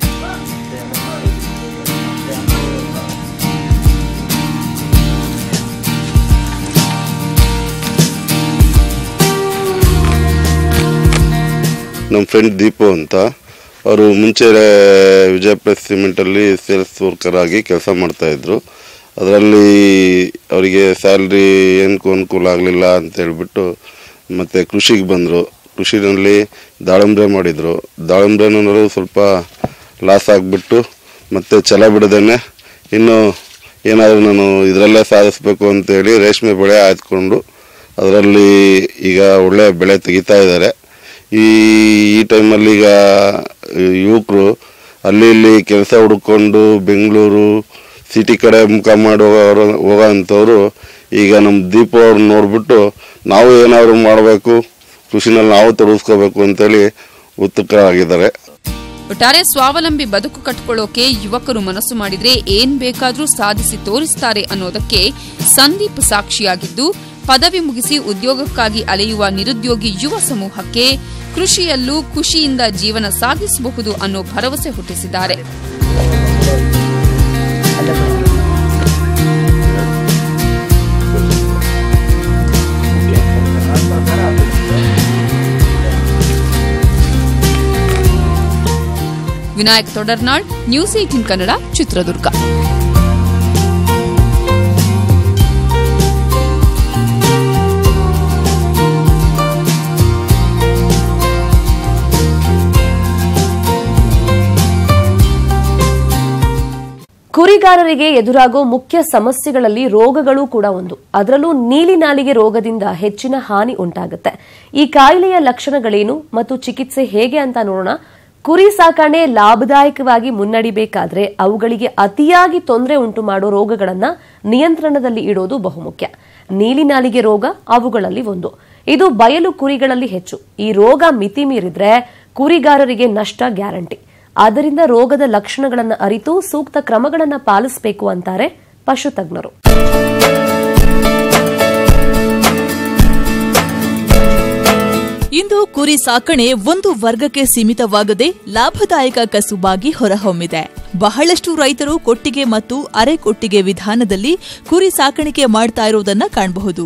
ನಮ್ಮ ಫ್ರೆಂಡ್ ದೀಪು ಅಂತ ಅವರು ಮುಂಚೆ ವಿಜಯಪುರ ಸಿಮೆಂಟಲ್ಲಿ ಸೇಲ್ಸ್ ವರ್ಕರ್ ಆಗಿ ಕೆಲಸ ಮಾಡ್ತಾಯಿದ್ರು ಅದರಲ್ಲಿ ಅವರಿಗೆ ಸ್ಯಾಲ್ರಿ ಏನಕ್ಕೂ ಅನುಕೂಲ ಆಗಲಿಲ್ಲ ಅಂತ ಹೇಳ್ಬಿಟ್ಟು ಮತ್ತು ಕೃಷಿಗೆ ಬಂದರು ಕೃಷಿನಲ್ಲಿ ದಾಳಿಂಬ್ರೆ ಮಾಡಿದರು ದಾಳಿಂಬ್ರೆನೂ ಸ್ವಲ್ಪ ಲಾಸ್ ಆಗಿಬಿಟ್ಟು ಮತ್ತು ಛಲ ಬಿಡದೇನೆ ಇನ್ನು ಏನಾದರೂ ನಾನು ಇದರಲ್ಲೇ ಸಾಧಿಸ್ಬೇಕು ಅಂತೇಳಿ ರೇಷ್ಮೆ ಬೆಳೆ ಆಯ್ದುಕೊಂಡು ಅದರಲ್ಲಿ ಈಗ ಒಳ್ಳೆ ಬೆಳೆ ತೆಗಿತಾ ಇದ್ದಾರೆ ಈ ಈ ಟೈಮಲ್ಲಿ ಈಗ ಯುವಕರು ಅಲ್ಲಿ ಇಲ್ಲಿ ಕೆಲಸ ಹುಡ್ಕೊಂಡು ಬೆಂಗಳೂರು ಸಿಟಿ ಕಡೆ ಮುಖ ಮಾಡಿ ಹೋಗೋರು ಹೋಗೋ ಅಂಥವ್ರು ಈಗ ನಮ್ಮ ದೀಪ ಅವ್ರನ್ನ ನೋಡಿಬಿಟ್ಟು ನಾವು ಏನಾದರೂ ಮಾಡಬೇಕು ಕೃಷಿನಲ್ಲಿ ನಾವು ತೊಡಗಿಸ್ಕೋಬೇಕು ಅಂತೇಳಿ ಉತ್ಸುಕರಾಗಿದ್ದಾರೆ ಒಟ್ಟಾರೆ ಸ್ವಾವಲಂಬಿ ಬದುಕು ಕಟ್ಕೊಳ್ಳೋಕೆ ಯುವಕರು ಮನಸ್ಸು ಮಾಡಿದ್ರೆ ಏನ್ ಬೇಕಾದ್ರೂ ಸಾಧಿಸಿ ತೋರಿಸ್ತಾರೆ ಅನ್ನೋದಕ್ಕೆ ಸಂದೀಪ್ ಸಾಕ್ಷಿಯಾಗಿದ್ದು ಪದವಿ ಮುಗಿಸಿ ಉದ್ಯೋಗಕ್ಕಾಗಿ ಅಲೆಯುವ ನಿರುದ್ಯೋಗಿ ಯುವ ಸಮೂಹಕ್ಕೆ ಕೃಷಿಯಲ್ಲೂ ಖುಷಿಯಿಂದ ಜೀವನ ಸಾಗಿಸಬಹುದು ಅನ್ನೋ ಭರವಸೆ ಹುಟ್ಟಿಸಿದ್ದಾರೆ ವಿನಾಯಕ್ ತೊಡರ್ನಾಳ್ ನ್ಯೂಸ್ ಏಟಿನ್ ಕನ್ನಡ ಚಿತ್ರದುರ್ಗ ಕುರಿಗಾರರಿಗೆ ಎದುರಾಗೋ ಮುಖ್ಯ ಸಮಸ್ಯೆಗಳಲ್ಲಿ ರೋಗಗಳು ಕೂಡ ಒಂದು ಅದರಲ್ಲೂ ನೀಲಿ ನಾಲಿಗೆ ರೋಗದಿಂದ ಹೆಚ್ಚಿನ ಹಾನಿ ಉಂಟಾಗುತ್ತೆ ಈ ಕಾಯಿಲೆಯ ಲಕ್ಷಣಗಳೇನು ಮತ್ತು ಚಿಕಿತ್ಸೆ ಹೇಗೆ ಅಂತ ನೋಡೋಣ ಕುರಿ ಸಾಕಣೆ ಲಾಭದಾಯಕವಾಗಿ ಮುನ್ನಡಿಬೇಕಾದ್ರೆ ಅವುಗಳಿಗೆ ಅತಿಯಾಗಿ ತೊಂದರೆ ಉಂಟು ಮಾಡೋ ರೋಗಗಳನ್ನ ನಿಯಂತ್ರಣದಲ್ಲಿ ಇಡೋದು ಬಹುಮುಖ್ಯ ನೀಲಿ ನಾಲಿಗೆ ರೋಗ ಅವುಗಳಲ್ಲಿ ಒಂದು ಇದು ಬಯಲು ಕುರಿಗಳಲ್ಲಿ ಹೆಚ್ಚು ಈ ರೋಗ ಮಿತಿ ಮೀರಿದ್ರೆ ಕುರಿಗಾರರಿಗೆ ನಷ್ಟ ಗ್ಯಾರಂಟಿ ಆದ್ದರಿಂದ ರೋಗದ ಲಕ್ಷಣಗಳನ್ನು ಅರಿತು ಸೂಕ್ತ ಕ್ರಮಗಳನ್ನು ಪಾಲಿಸಬೇಕು ಅಂತಾರೆ ಪಶು ತಜ್ಞರು ಇಂದು ಕುರಿ ಸಾಕಣೆ ಒಂದು ವರ್ಗಕ್ಕೆ ಸೀಮಿತವಾಗದೆ ಲಾಭದಾಯಕ ಕಸುಬಾಗಿ ಹೊರಹೊಮ್ಮಿದೆ ಬಹಳಷ್ಟು ರೈತರು ಕೊಟ್ಟಿಗೆ ಮತ್ತು ಅರೆ ಕೊಟ್ಟಿಗೆ ವಿಧಾನದಲ್ಲಿ ಕುರಿ ಸಾಕಾಣಿಕೆ ಮಾಡ್ತಾ ಇರುವುದನ್ನ ಕಾಣಬಹುದು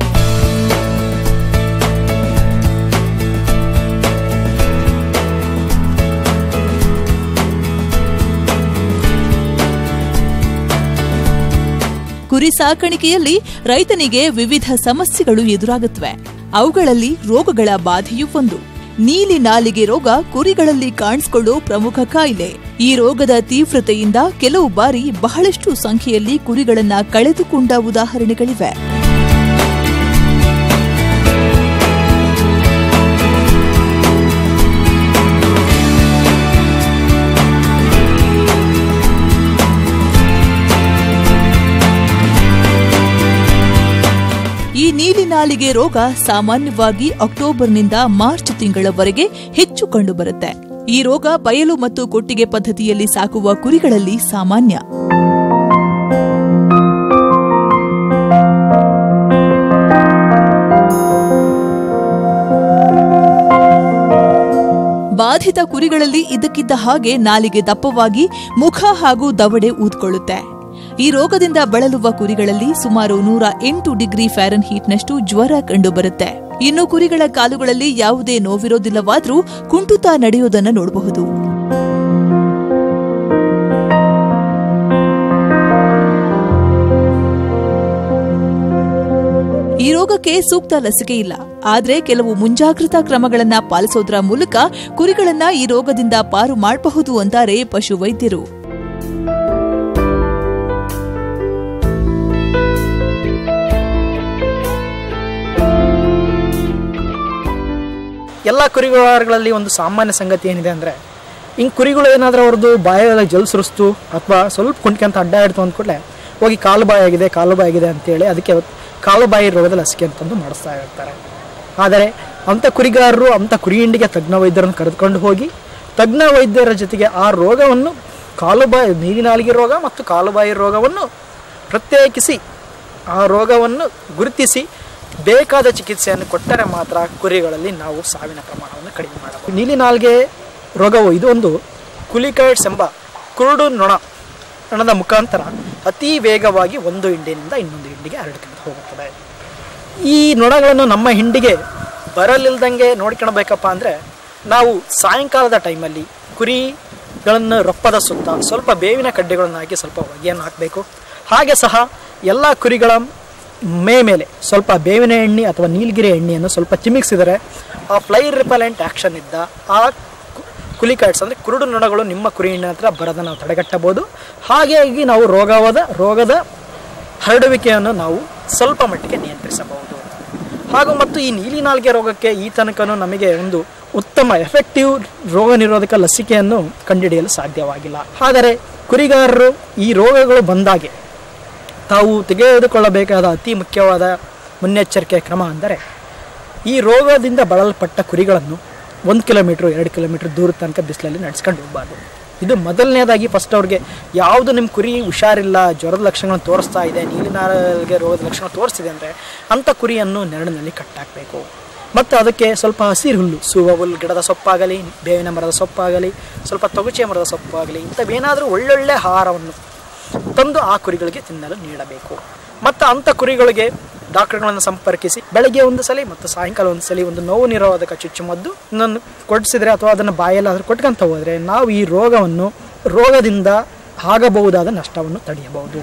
ಕುರಿ ಸಾಕಾಣಿಕೆಯಲ್ಲಿ ರೈತನಿಗೆ ವಿವಿಧ ಸಮಸ್ಯೆಗಳು ಎದುರಾಗುತ್ತವೆ ಅವುಗಳಲ್ಲಿ ರೋಗಗಳ ಬಾಧೆಯೂ ಒಂದು ನೀಲಿ ನಾಲಿಗೆ ರೋಗ ಕುರಿಗಳಲ್ಲಿ ಕಾಣಿಸಿಕೊಳ್ಳೋ ಪ್ರಮುಖ ಕಾಯಿಲೆ ಈ ರೋಗದ ತೀವ್ರತೆಯಿಂದ ಕೆಲವು ಬಾರಿ ಬಹಳಷ್ಟು ಸಂಖ್ಯೆಯಲ್ಲಿ ಕುರಿಗಳನ್ನ ಕಳೆದುಕೊಂಡ ಉದಾಹರಣೆಗಳಿವೆ ಈ ನೀಲಿ ನಾಲಿಗೆ ರೋಗ ಸಾಮಾನ್ಯವಾಗಿ ಅಕ್ಟೋಬರ್ನಿಂದ ಮಾರ್ಚ್ ತಿಂಗಳವರೆಗೆ ಹೆಚ್ಚು ಕಂಡುಬರುತ್ತೆ ಈ ರೋಗ ಬಯಲು ಮತ್ತು ಕೊಟ್ಟಿಗೆ ಪದ್ಧತಿಯಲ್ಲಿ ಸಾಕುವ ಕುರಿಗಳಲ್ಲಿ ಸಾಮಾನ್ಯ ಬಾಧಿತ ಕುರಿಗಳಲ್ಲಿ ಇದ್ದಕ್ಕಿದ್ದ ಹಾಗೆ ನಾಲಿಗೆ ದಪ್ಪವಾಗಿ ಮುಖ ಹಾಗೂ ದವಡೆ ಊದ್ಕೊಳ್ಳುತ್ತೆ ಈ ರೋಗದಿಂದ ಬಳಲುವ ಕುರಿಗಳಲ್ಲಿ ಸುಮಾರು ನೂರ ಎಂಟು ಡಿಗ್ರಿ ಫ್ಯಾರನ್ ಹೀಟ್ನಷ್ಟು ಜ್ವರ ಕಂಡುಬರುತ್ತೆ ಇನ್ನು ಕುರಿಗಳ ಕಾಲುಗಳಲ್ಲಿ ಯಾವುದೇ ನೋವಿರೋದಿಲ್ಲವಾದ್ರೂ ಕುಂಟುತ್ತಾ ನಡೆಯೋದನ್ನ ನೋಡಬಹುದು ಈ ರೋಗಕ್ಕೆ ಸೂಕ್ತ ಲಸಿಕೆ ಇಲ್ಲ ಆದ್ರೆ ಕೆಲವು ಮುಂಜಾಗ್ರತಾ ಕ್ರಮಗಳನ್ನ ಪಾಲಿಸೋದ್ರ ಮೂಲಕ ಕುರಿಗಳನ್ನ ಈ ರೋಗದಿಂದ ಪಾರು ಮಾಡಬಹುದು ಅಂತಾರೆ ಪಶು ವೈದ್ಯರು ಎಲ್ಲ ಕುರಿಗಾರಗಳಲ್ಲಿ ಒಂದು ಸಾಮಾನ್ಯ ಸಂಗತಿ ಏನಿದೆ ಅಂದರೆ ಹಿಂಗೆ ಕುರಿಗಳು ಏನಾದರೂ ಅವ್ರದ್ದು ಬಾಯೆಲ್ಲ ಜಲ್ ಸುರಿಸ್ತು ಅಥವಾ ಸ್ವಲ್ಪ ಕುಣ್ಕೊಂತ ಅಡ್ಡ ಹಿಡ್ತು ಅಂದ್ಕೂಡಲೇ ಹೋಗಿ ಕಾಲು ಬಾಯಿ ಆಗಿದೆ ಕಾಲು ಬಾಯಿ ಆಗಿದೆ ಅಂತೇಳಿ ಅದಕ್ಕೆ ಕಾಲು ಬಾಯಿ ರೋಗದ ಲಸಿಕೆ ಅಂತಂದು ಮಾಡಿಸ್ತಾ ಇರ್ತಾರೆ ಆದರೆ ಅಂಥ ಕುರಿಗಾರರು ಅಂಥ ಕುರಿ ಹಿಂಡಿಗೆ ತಜ್ಞ ವೈದ್ಯರನ್ನು ಕರೆದುಕೊಂಡು ಹೋಗಿ ತಜ್ಞ ವೈದ್ಯರ ಜೊತೆಗೆ ಆ ರೋಗವನ್ನು ಕಾಲು ಬಾಯಿ ನೀರಿನಾಲಿಗೆ ರೋಗ ಮತ್ತು ಕಾಲು ಬಾಯಿ ರೋಗವನ್ನು ಪ್ರತ್ಯೇಕಿಸಿ ಆ ರೋಗವನ್ನು ಗುರುತಿಸಿ ಬೇಕಾದ ಚಿಕಿತ್ಸೆಯನ್ನು ಕೊಟ್ಟರೆ ಮಾತ್ರ ಕುರಿಗಳಲ್ಲಿ ನಾವು ಸಾವಿನ ಪ್ರಮಾಣವನ್ನು ಕಡಿಮೆ ಮಾಡಬಹುದು ನೀಲಿ ನಾಲ್ಗೆ ರೋಗವು ಇದು ಒಂದು ಕುಲಿಕೈಡ್ಸ್ ಎಂಬ ಕುರುಡು ನೊಣ ನೊಣದ ಮುಖಾಂತರ ಅತಿ ವೇಗವಾಗಿ ಒಂದು ಹಿಂಡಿನಿಂದ ಇನ್ನೊಂದು ಹಿಂಡಿಗೆ ಹರಡಿಕೊಂಡು ಹೋಗುತ್ತದೆ ಈ ನೊಣಗಳನ್ನು ನಮ್ಮ ಹಿಂಡಿಗೆ ಬರಲಿಲ್ದಂಗೆ ನೋಡ್ಕೊಳ್ಬೇಕಪ್ಪ ಅಂದರೆ ನಾವು ಸಾಯಂಕಾಲದ ಟೈಮಲ್ಲಿ ಕುರಿಗಳನ್ನು ರೊಪ್ಪದ ಸುತ್ತ ಸ್ವಲ್ಪ ಬೇವಿನ ಕಡ್ಡಿಗಳನ್ನು ಹಾಕಿ ಸ್ವಲ್ಪ ಹೊಗೆಯನ್ನು ಹಾಕಬೇಕು ಹಾಗೆ ಸಹ ಎಲ್ಲ ಕುರಿಗಳ ಮೇ ಮೇಲೆ ಸ್ವಲ್ಪ ಬೇವಿನ ಎಣ್ಣೆ ಅಥವಾ ನೀಲಗಿರಿ ಎಣ್ಣೆಯನ್ನು ಸ್ವಲ್ಪ ಚಿಮಿಕ್ಸಿದರೆ ಆ ಫ್ಲೈ ರಿಪಲೆಂಟ್ ಆ್ಯಕ್ಷನ್ ಇದ್ದ ಆ ಕುಲಿಕೈಡ್ಸ್ ಅಂದರೆ ಕುರುಡು ನೊಣಗಳು ನಿಮ್ಮ ಕುರಿ ಎಣ್ಣೆ ಹತ್ರ ಬರೋದನ್ನು ನಾವು ತಡೆಗಟ್ಟಬಹುದು ಹಾಗಾಗಿ ನಾವು ರೋಗವಾದ ರೋಗದ ಹರಡುವಿಕೆಯನ್ನು ನಾವು ಸ್ವಲ್ಪ ಮಟ್ಟಿಗೆ ನಿಯಂತ್ರಿಸಬಹುದು ಹಾಗೂ ಮತ್ತು ಈ ನೀಲಿ ನಾಲ್ಗೆ ರೋಗಕ್ಕೆ ಈ ತನಕನೂ ನಮಗೆ ಒಂದು ಉತ್ತಮ ಎಫೆಕ್ಟಿವ್ ರೋಗ ನಿರೋಧಕ ಲಸಿಕೆಯನ್ನು ಕಂಡುಹಿಡಿಯಲು ಸಾಧ್ಯವಾಗಿಲ್ಲ ಆದರೆ ಕುರಿಗಾರರು ಈ ರೋಗಗಳು ಬಂದಾಗೆ ತಾವು ತೆಗೆದುಕೊಳ್ಳಬೇಕಾದ ಅತಿ ಮುಖ್ಯವಾದ ಮುನ್ನೆಚ್ಚರಿಕೆ ಕ್ರಮ ಅಂದರೆ ಈ ರೋಗದಿಂದ ಬಳಲ್ಪಟ್ಟ ಕುರಿಗಳನ್ನು ಒಂದು ಕಿಲೋಮೀಟ್ರ್ ಎರಡು ಕಿಲೋಮೀಟ್ರ್ ದೂರ ತನಕ ಬಿಸಿಲಲ್ಲಿ ನಡೆಸ್ಕೊಂಡು ಹೋಗಬಾರ್ದು ಇದು ಮೊದಲನೇದಾಗಿ ಫಸ್ಟ್ ಅವ್ರಿಗೆ ಯಾವುದು ನಿಮ್ಮ ಕುರಿ ಹುಷಾರಿಲ್ಲ ಜ್ವರದ ಲಕ್ಷಣಗಳನ್ನು ತೋರಿಸ್ತಾ ಇದೆ ನೀಲಿನಾರಿಗೆ ರೋಗದ ಲಕ್ಷಣ ತೋರಿಸ್ತಿದೆ ಅಂದರೆ ಅಂಥ ಕುರಿಯನ್ನು ನೆರಳಿನಲ್ಲಿ ಕಟ್ಟಾಕಬೇಕು ಮತ್ತು ಅದಕ್ಕೆ ಸ್ವಲ್ಪ ಹಸಿರು ಹುಲ್ಲು ಸೂವ ಹುಲ್ಲು ಗಿಡದ ಸೊಪ್ಪಾಗಲಿ ಬೇವಿನ ಮರದ ಸೊಪ್ಪಾಗಲಿ ಸ್ವಲ್ಪ ತೊಗಚೆ ಮರದ ಸೊಪ್ಪಾಗಲಿ ಇಂಥವೇನಾದರೂ ಒಳ್ಳೊಳ್ಳೆ ಆಹಾರವನ್ನು ತಂದು ಆ ಕುರಿಗಳಿಗೆ ತಿನ್ನಲು ನೀಡಬೇಕು ಮತ್ತು ಅಂಥ ಕುರಿಗಳಿಗೆ ಡಾಕ್ಟರ್ಗಳನ್ನು ಸಂಪರ್ಕಿಸಿ ಬೆಳಗ್ಗೆ ಒಂದು ಸಲ ಮತ್ತು ಸಾಯಂಕಾಲ ಒಂದು ಸಲ ಒಂದು ನೋವು ನಿರೋಧಕ ಚುಚ್ಚುಮದ್ದು ಇನ್ನೊಂದು ಕೊಡಿಸಿದ್ರೆ ಅಥವಾ ಅದನ್ನು ಬಾಯಲ್ಲಾದರೂ ಕೊಟ್ಕೊಂತ ಹೋದರೆ ನಾವು ಈ ರೋಗವನ್ನು ರೋಗದಿಂದ ಆಗಬಹುದಾದ ನಷ್ಟವನ್ನು ತಡೆಯಬಹುದು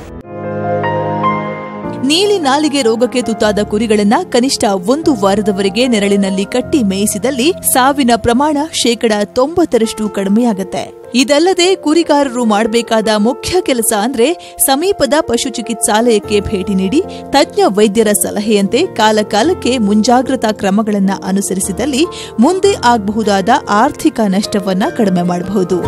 ನೀಲಿ ನಾಲಿಗೆ ರೋಗಕ್ಕೆ ತುತ್ತಾದ ಕುರಿಗಳನ್ನ ಕನಿಷ್ಠ ಒಂದು ವಾರದವರೆಗೆ ನೆರಳಿನಲ್ಲಿ ಕಟ್ಟಿ ಮೇಯಿಸಿದಲ್ಲಿ ಸಾವಿನ ಪ್ರಮಾಣ ಶೇಕಡ ತೊಂಬತ್ತರಷ್ಟು ಕಡಿಮೆಯಾಗತ್ತೆ ಇದಲ್ಲದೆ ಕುರಿಗಾರರು ಮಾಡಬೇಕಾದ ಮುಖ್ಯ ಕೆಲಸ ಅಂದ್ರೆ ಸಮೀಪದ ಪಶು ಚಿಕಿತ್ಸಾಲಯಕ್ಕೆ ಭೇಟಿ ನೀಡಿ ತಜ್ಞ ವೈದ್ಯರ ಸಲಹೆಯಂತೆ ಕಾಲಕಾಲಕ್ಕೆ ಮುಂಜಾಗ್ರತಾ ಕ್ರಮಗಳನ್ನ ಅನುಸರಿಸಿದಲ್ಲಿ ಮುಂದೆ ಆಗಬಹುದಾದ ಆರ್ಥಿಕ ನಷ್ಟವನ್ನ ಕಡಿಮೆ ಮಾಡಬಹುದು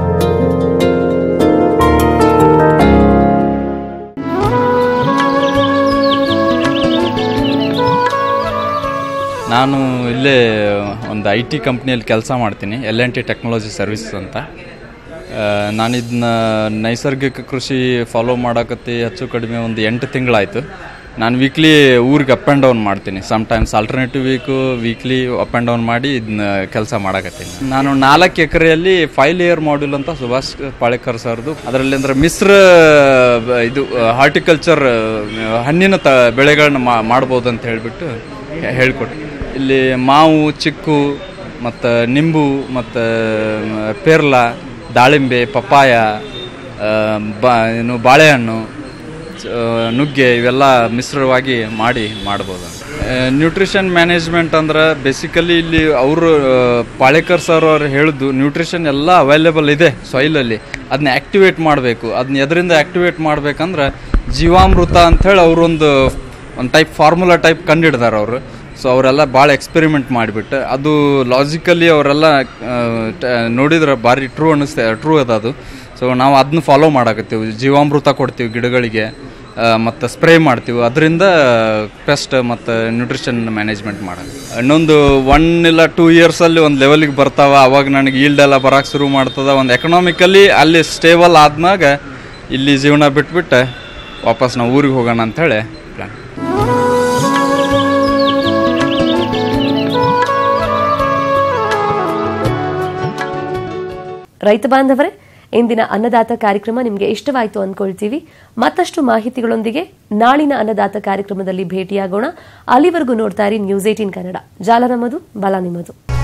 ನಾನು ಇಲ್ಲೇ ಒಂದು ಐ ಟಿ ಕಂಪ್ನಿಯಲ್ಲಿ ಕೆಲಸ ಮಾಡ್ತೀನಿ L N T technology services ಅಂತ ಆ, ನಾನು ಇದನ್ನ ನೈಸರ್ಗಿಕ ಕೃಷಿ ಫಾಲೋ ಮಾಡಕತ್ತಿ ಹೆಚ್ಚು ಕಡಿಮೆ ಒಂದು ಎಂಟು ತಿಂಗಳಾಯಿತು ನಾನು ವೀಕ್ಲಿ ಊರಿಗೆ ಅಪ್ ಆ್ಯಂಡ್ ಡೌನ್ ಮಾಡ್ತೀನಿ sometimes alternative week weekly up and down ಮಾಡಿ ಇದನ್ನ ಕೆಲಸ ಮಾಡಕತ್ತೀನಿ ನಾನು ನಾಲ್ಕು ಎಕರೆಯಲ್ಲಿ ಫೈವ್ ಲೇಯರ್ ಮಾಡ್ಯೂಲ್ ಅಂತ ಸುಭಾಷ್ ಪಾಳೇಕರ್ ಸರ್ದು ಅದರಲ್ಲಿ ಅಂದ್ರೆ ಮಿಶ್ರ ಬ- ಇದು ಹಾರ್ಟಿಕಲ್ಚರ್ ಹಣ್ಣಿನ ತ ಬೆಳೆಗಳನ್ನ ಮಾ- ಮಾಡ್ಬೋದು ಅಂತ ಹೇಳಿಬಿಟ್ಟು ಹೇಳ್ಕೊಟ್ಟು ಇಲ್ಲಿ ಮಾವು ಚಿಕ್ಕು ಮತ್ತು ನಿಂಬು ಮತ್ತು ಪೇರ್ಲ ದಾಳಿಂಬೆ ಪಪ್ಪಾಯ ಆ, ಬಾ ಏನು ಬಾಳೆಹಣ್ಣು ಆ, ನುಗ್ಗೆ ಇವೆಲ್ಲ ಮಿಶ್ರವಾಗಿ ಮಾಡಿ ಮಾಡ್ಬೋದು ನ್ಯೂಟ್ರಿಷನ್ ಮ್ಯಾನೇಜ್ಮೆಂಟ್ ಅಂದ್ರೆ ಬೇಸಿಕಲಿ ಇಲ್ಲಿ ಅವರು ಪಾಳೇಕರ್ ಸರ್ ಅವ್ರು ಹೇಳಿದ್ದು ನ್ಯೂಟ್ರಿಷನ್ ಎಲ್ಲ ಅವೈಲೇಬಲ್ ಇದೆ ಸಾಯಿಲಲ್ಲಿ ಅದನ್ನ ಆ್ಯಕ್ಟಿವೇಟ್ ಮಾಡಬೇಕು ಅದನ್ನ ಎದರಿಂದ ಆ್ಯಕ್ಟಿವೇಟ್ ಮಾಡ್ಬೇಕಂದ್ರೆ ಜೀವಾಮೃತ ಅಂಥೇಳಿ ಅವರೊಂದು ಒಂದು ಟೈಪ್ ಫಾರ್ಮುಲಾ ಟೈಪ್ ಕಂಡಿಡ್ದಾರೆ ಅವರು ಸೊ ಅವರೆಲ್ಲ ಭಾಳ ಎಕ್ಸ್ಪೆರಿಮೆಂಟ್ ಮಾಡಿಬಿಟ್ಟು ಅದು ಲಾಜಿಕಲಿ ಅವರೆಲ್ಲ ಆ, ಟ- ನೋಡಿದ್ರೆ ಭಾರಿ ಟ್ರೂ ಅನ್ನಿಸ್ತೆ ಟ್ರೂ ಅದ ಅದು ಸೊ ನಾವು ಅದನ್ನ ಫಾಲೋ ಮಾಡಾಕತ್ತೀವಿ ಜೀವಾಮೃತ ಕೊಡ್ತೀವಿ ಗಿಡಗಳಿಗೆ ಮತ್ತು ಸ್ಪ್ರೇ ಮಾಡ್ತೀವಿ ಅದರಿಂದ ಪೆಸ್ಟ್ ಮತ್ತು ನ್ಯೂಟ್ರಿಷನ್ ಮ್ಯಾನೇಜ್ಮೆಂಟ್ ಮಾಡೋದು ಇನ್ನೊಂದು ಒನ್ ಇಲ್ಲ ಟೂ ಇಯರ್ಸಲ್ಲಿ ಒಂದು ಲೆವೆಲಿಗೆ ಬರ್ತಾವ ಅವಾಗ ನನಗೆ ಈಲ್ಡ್ ಎಲ್ಲ ಬರೋಕೆ ಶುರು ಮಾಡ್ತದ ಒಂದು ಎಕನಾಮಿಕಲಿ ಅಲ್ಲಿ ಸ್ಟೇಬಲ್ ಆದ್ಮ್ಯಾಗ ಇಲ್ಲಿ ಜೀವನ ಬಿಟ್ಬಿಟ್ಟು ವಾಪಸ್ ನಾವು ಊರಿಗೆ ಹೋಗೋಣ ಅಂಥೇಳಿ ಪ್ಲ್ಯಾನ್ ರೈತ ಬಾಂಧವರೇ ಇಂದಿನ ಅನ್ನದಾತ ಕಾರ್ಯಕ್ರಮ ನಿಮಗೆ ಇಷ್ಟವಾಯಿತು ಅಂದ್ಕೊಳ್ತೀವಿ ಮತ್ತಷ್ಟು ಮಾಹಿತಿಗಳೊಂದಿಗೆ ನಾಳಿನ ಅನ್ನದಾತ ಕಾರ್ಯಕ್ರಮದಲ್ಲಿ ಭೇಟಿಯಾಗೋಣ ಅಲ್ಲಿವರೆಗೂ ನೋಡ್ತಾ ಇರಿ ನ್ಯೂಸ್ ಏಟೀನ್ ಕನ್ನಡ ಜಾಲ ನಮ್ಮದು ಬಲ ನಿಮ್ಮದು